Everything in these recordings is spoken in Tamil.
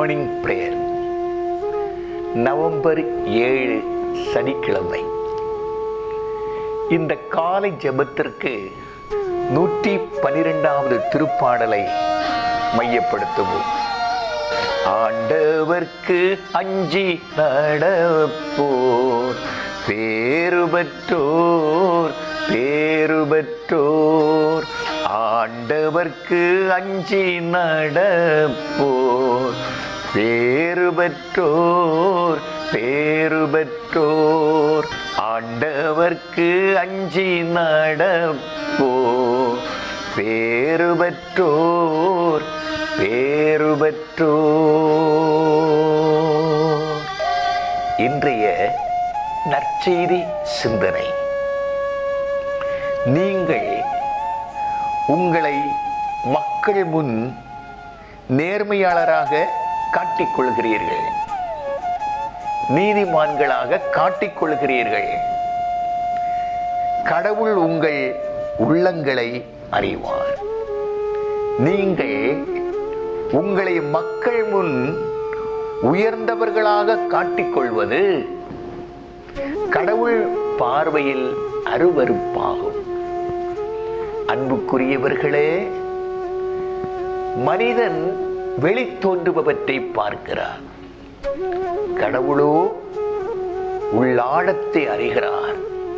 மார்னிங் பிரேயர் நவம்பர் ஏழு சனிக்கிழமை இந்த காலை ஜெபத்திற்கு நூற்றி பனிரெண்டாவது திருப்பாடலை மையப்படுத்துவோம் ஆண்டவர்க்கு அஞ்சி நடப்போர் பேரு பெற்றோர் பேரு பெற்றோர் ஆண்டவர்க்கு அஞ்சி நடப்போர் பேரு பெற்றோர் பேரு பெற்றோர் ஆண்டவர்க்கு அஞ்சி நடப்போர் பேரு பெற்றோர் பேரு பெற்றோர் இன்றைய நற்செய்தி சிந்தனை நீங்கள் உங்களை மக்கள் முன் நேர்மையாளராக காட்டிக்கொள்கிறீர்கள் நீதிமான்களாக காட்டிக்கொள்கிறீர்கள் கடவுள் உங்கள் உள்ளங்களை அறிவார் நீங்கள் உங்களை மக்கள் முன் உயர்ந்தவர்களாக காட்டிக்கொள்வது கடவுள் பார்வையில் அருவருப்பாகும் அன்புக்குரியவர்களே மனிதன் வெளித்தோன்றுபவற்றை பார்க்கிறார் கடவுளோ உள்ளாழத்தை அறிகிறார்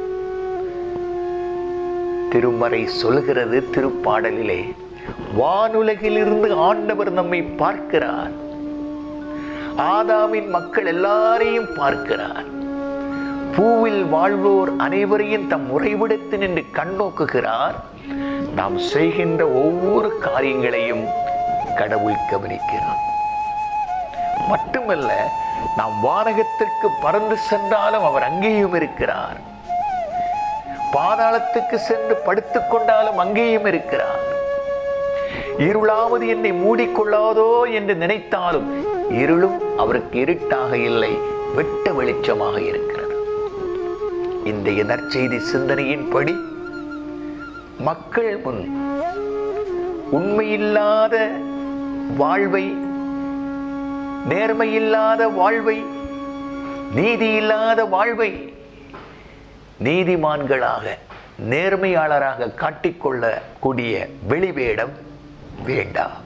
திருமறை சொல்கிறது திருப்பாடலிலே வானுலகிலிருந்து ஆண்டவர் நம்மை பார்க்கிறார் ஆதாமின் மக்கள் எல்லாரையும் பார்க்கிறார் பூவில் வாழ்வோர் அனைவரையும் தம் உறைவிடத்து நின்று கண்ணோக்குகிறார் நாம் செய்கின்ற ஒவ்வொரு காரியங்களையும் கடவுள் கவனிக்கிறார் மட்டுமல்ல நாம் வானகத்திற்கு பறந்து சென்றாலும் அவர் அங்கேயும் இருக்கிறார் பாதாளத்துக்கு சென்று படுத்துக் கொண்டாலும் அங்கேயும் இருக்கிறார் இருளாவது என்னை மூடிக்கொள்ளாதோ என்று நினைத்தாலும் இருளும் அவருக்கு இருட்டாக இல்லை வெட்ட வெளிச்சமாக இருக்கிறது இந்த நற்செய்தி சிந்தனையின்படி மக்கள் முன் உண்மையில்லாத வாழ்வை நேர்மையில்லாத வாழ்வை நீதி இல்லாத வாழ்வை நீதிமான்களாக நேர்மையாளராக காட்டிக்கொள்ள கூடிய வெளிவேடம் வேண்டாம்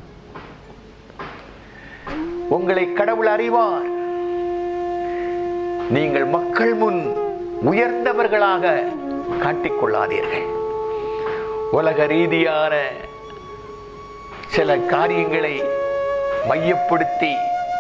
உங்களை கடவுள் அறிவார் நீங்கள் மக்கள் முன் உயர்ந்தவர்களாக காட்டிக்கொள்ளாதீர்கள் உலக ரீதியான சில காரியங்களை மையப்படுத்தி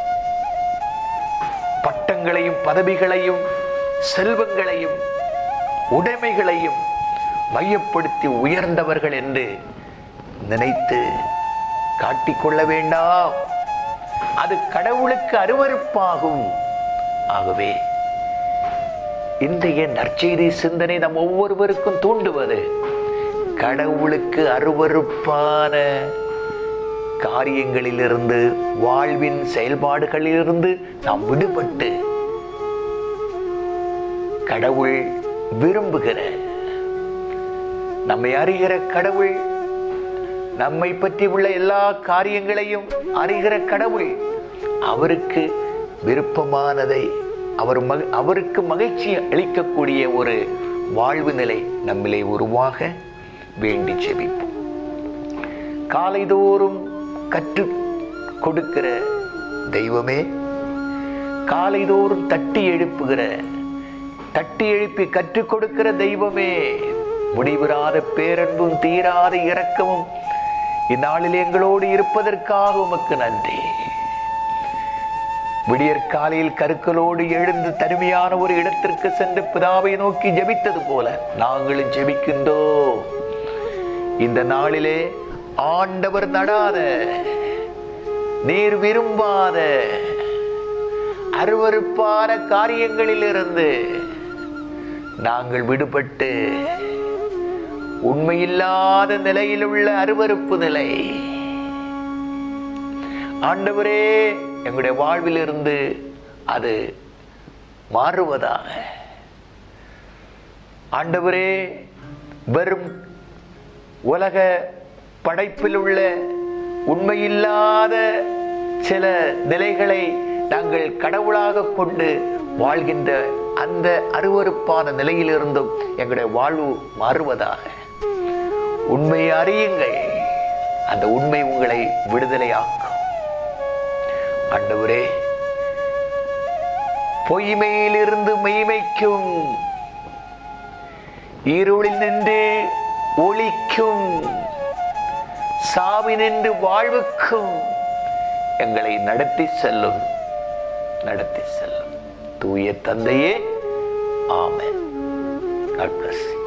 பட்டங்களையும் பதவிகளையும் செல்வங்களையும் உடைமைகளையும் மையப்படுத்தி உயர்ந்தவர்கள் என்று நினைத்து காட்டிக்கொள்ள வேண்டாம் அது கடவுளுக்கு அருவருப்பாகும் ஆகவே இன்றைய நற்செய்தி சிந்தனை நம் ஒவ்வொருவருக்கும் தூண்டுவது கடவுளுக்கு அருவருப்பான காரியங்களிலிருந்து வாழ்வின் செயல்பாடுகளிலிருந்து நாம் விடுபட்டு கடவுள் விரும்புகிற நம்மை அறிகிற கடவுள் நம்மை பற்றி உள்ள எல்லா காரியங்களையும் அறிகிற கடவுள் அவருக்கு விருப்பமானதை அவர் மக அவருக்கு மகிழ்ச்சி அளிக்கக்கூடிய ஒரு வாழ்வு நிலை நம்மிலே உருவாக வேண்டி செபிப்போம் காலைதோறும் கற்று கொடுக்கிற தெய்வமே காலைதோறும் தட்டி எழுப்புகிற தட்டி எழுப்பி கற்றுக் கொடுக்கிற தெய்வமே முடிவிராத பேரன்பும் தீராத இரக்கமும் இந்நாளில் எங்களோடு இருப்பதற்காக உமக்கு நன்றி விடியற் காலையில் கருக்களோடு எழுந்து தனிமையான ஒரு இடத்திற்கு சென்று பிதாவை நோக்கி ஜெபித்தது போல நாங்களும் ஜெபிக்கின்றோ இந்த நாளிலே ஆண்டவர் நடாத நீர் விரும்பாத அருவருப்பான காரியங்களிலிருந்து நாங்கள் விடுபட்டு உண்மையில்லாத நிலையில் உள்ள அருவருப்பு நிலை ஆண்டவரே எங்களுடைய வாழ்விலிருந்து அது மாறுவதாக ஆண்டவரே வெறும் உலக படைப்பில் உள்ள உண்மையில்லாத சில நிலைகளை நாங்கள் கடவுளாக கொண்டு வாழ்கின்ற அந்த அருவருப்பான நிலையிலிருந்தும் எங்களுடைய வாழ்வு மாறுவதாக உண்மையை அறியுங்கள் அந்த உண்மை உங்களை விடுதலையாக்கும் ஆண்டவரே பொய்மையிலிருந்து மெய்மைக்கும் இருளில் நின்று ஒளிக்கும் சாவி நின்று வாழ்வுக்கும் எங்களை நடத்தி செல்லும் நடத்தி செல்லும் தூய தந்தையே ஆமென் God bless you.